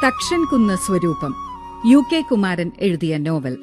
തക്ഷൻകുന്ന് സ്വരൂപം U K Kumaran എഴുതിയ novel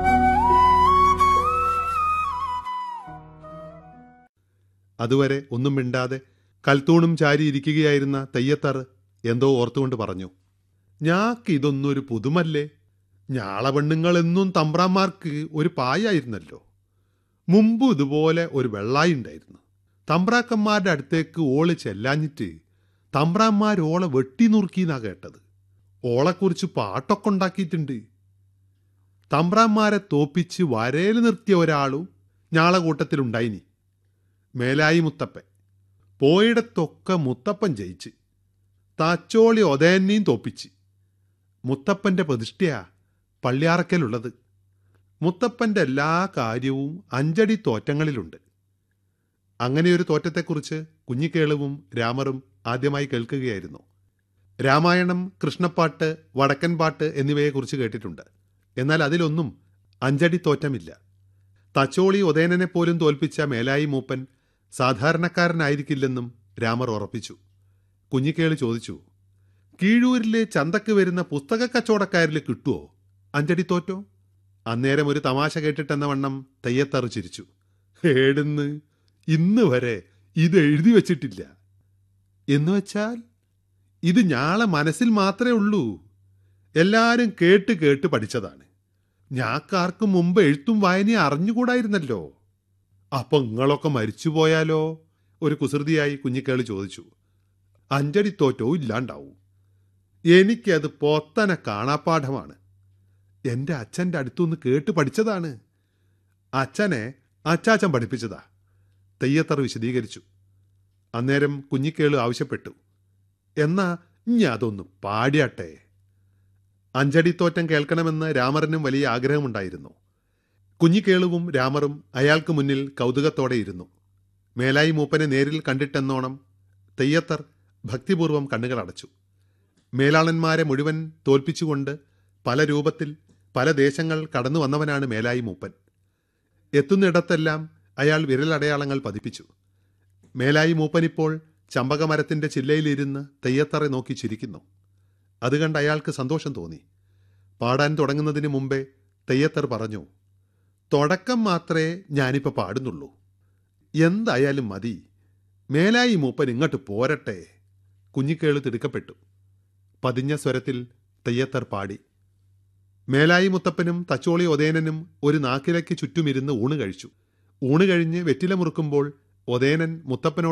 അതുവരെ ഒന്നും മിണ്ടാതെ കൽത്തൂണും ചാരി ഇരിക്കുകയായിരുന്ന തെയ്യത്തറ് എന്തോ ഓർത്തുകൊണ്ട് പറഞ്ഞു ഞാക്ക് ഇതൊന്നും ഒരു പുതുമല്ലേ ഞാള പെണ്ണുങ്ങൾ എന്നും തമ്പ്രാന്മാർക്ക് ഒരു പായായിരുന്നല്ലോ മുമ്പ് ഇതുപോലെ ഒരു വെള്ളായി ഉണ്ടായിരുന്നു തമ്പ്രാക്കന്മാരുടെ അടുത്തേക്ക് ഓള് ചെല്ലാഞ്ഞിട്ട് തമ്പ്രാന്മാർ ഓളെ വെട്ടി നുറുക്കിന്നാ കേട്ടത് ഓളെക്കുറിച്ച് പാട്ടൊക്കെ ഉണ്ടാക്കിയിട്ടുണ്ട് തമ്പ്രാന്മാരെ തോപ്പിച്ച് വരയിൽ നിർത്തിയ ഒരാളും ഞാളെ കൂട്ടത്തിലുണ്ടായിനി മേലായി മുത്തപ്പൻ പോയിടത്തൊക്കെ മുത്തപ്പൻ ജയിച്ച് താച്ചോളി ഒതേന്നെയും തോപ്പിച്ച് മുത്തപ്പന്റെ പ്രതിഷ്ഠയാ പള്ളിയാറക്കലുള്ളത് മുത്തപ്പന്റെ എല്ലാ കാര്യവും അഞ്ചടി തോറ്റങ്ങളിലുണ്ട് അങ്ങനെയൊരു തോറ്റത്തെക്കുറിച്ച് കുഞ്ഞിക്കേളുവും രാമറും ആദ്യമായി കേൾക്കുകയായിരുന്നു രാമായണം കൃഷ്ണപ്പാട്ട് വടക്കൻ പാട്ട് എന്നിവയെക്കുറിച്ച് കേട്ടിട്ടുണ്ട് എന്നാൽ അതിലൊന്നും അഞ്ചടി തോറ്റമില്ല തച്ചോളി ഉദയനനെ പോലും തോൽപ്പിച്ച മേലായി മൂപ്പൻ സാധാരണക്കാരനായിരിക്കില്ലെന്നും രാമർ ഉറപ്പിച്ചു കുഞ്ഞിക്കേളി ചോദിച്ചു കീഴൂരിലെ ചന്തക്ക് വരുന്ന പുസ്തക കച്ചവടക്കാരിൽ കിട്ടുമോ അഞ്ചടി തോറ്റോ അന്നേരം ഒരു തമാശ കേട്ടിട്ടെന്ന വണ്ണം തെയ്യത്തറു ചിരിച്ചു ഏടുന്ന് ഇന്ന് വരെ ഇത് എഴുതി വച്ചിട്ടില്ല എന്ന് വെച്ചാൽ ഇത് ഞാളെ മനസ്സിൽ മാത്രമേ ഉള്ളൂ എല്ലാരും കേട്ട് കേട്ട് പഠിച്ചതാണ് ഞാക്കാർക്കും മുമ്പ് എഴുത്തും വായനയും അറിഞ്ഞുകൂടായിരുന്നല്ലോ അപ്പൊ നിങ്ങളൊക്കെ മരിച്ചുപോയാലോ ഒരു കുസൃതിയായി കുഞ്ഞിക്കേളി ചോദിച്ചു അഞ്ചടി തോറ്റോ ഇല്ലാണ്ടാവും എനിക്കത് പൊത്തനെ കാണാപ്പാഠമാണ് എൻ്റെ അച്ഛൻ്റെ അടുത്തുനിന്ന് കേട്ട് പഠിച്ചതാണ് അച്ഛനെ അച്ചാച്ചൻ പഠിപ്പിച്ചതാ തെയ്യത്തറ വിശദീകരിച്ചു അന്നേരം കുഞ്ഞിക്കേളു ആവശ്യപ്പെട്ടു എന്നാ ഇനി അതൊന്ന് പാടിയാട്ടെ അഞ്ചടിത്തോറ്റം കേൾക്കണമെന്ന് രാമറിനും വലിയ ആഗ്രഹമുണ്ടായിരുന്നു കുഞ്ഞിക്കേളുവും രാമറും അയാൾക്ക് മുന്നിൽ കൗതുകത്തോടെ ഇരുന്നു മേലായി മൂപ്പനെ നേരിൽ കണ്ടിട്ടെന്നോണം തെയ്യത്തർ ഭക്തിപൂർവം കണ്ണുകൾ അടച്ചു മേലാളന്മാരെ മുഴുവൻ തോൽപ്പിച്ചുകൊണ്ട് പല രൂപത്തിൽ പല ദേശങ്ങൾ കടന്നു വന്നവനാണ് മേലായി മൂപ്പൻ എത്തുന്നിടത്തെല്ലാം അയാൾ വിരലടയാളങ്ങൾ പതിപ്പിച്ചു മേലായി മൂപ്പനിപ്പോൾ ചമ്പകമരത്തിന്റെ ചില്ലയിലിരുന്ന് തെയ്യത്തറ നോക്കി ചിരിക്കുന്നു അത് കണ്ട് അയാൾക്ക് സന്തോഷം തോന്നി പാടാൻ തുടങ്ങുന്നതിന് മുമ്പേ തെയ്യത്തർ പറഞ്ഞു തുടക്കം മാത്രമേ ഞാനിപ്പോൾ പാടുന്നുള്ളൂ എന്തായാലും മതി മേലായി മൂപ്പൻ ഇങ്ങോട്ട് പോരട്ടെ കുഞ്ഞിക്കേള് തിടുക്കപ്പെട്ടു പതിഞ്ഞ സ്വരത്തിൽ തെയ്യത്തർ പാടി മേലായി മുത്തപ്പനും തച്ചോളി ഒതേനനും ഒരു നാക്കിലയ്ക്ക് ചുറ്റുമിരുന്ന് ഊണ് കഴിച്ചു ഊണ് കഴിഞ്ഞ് വെറ്റില മുറുക്കുമ്പോൾ ഒതേനൻ മുത്തപ്പനോട്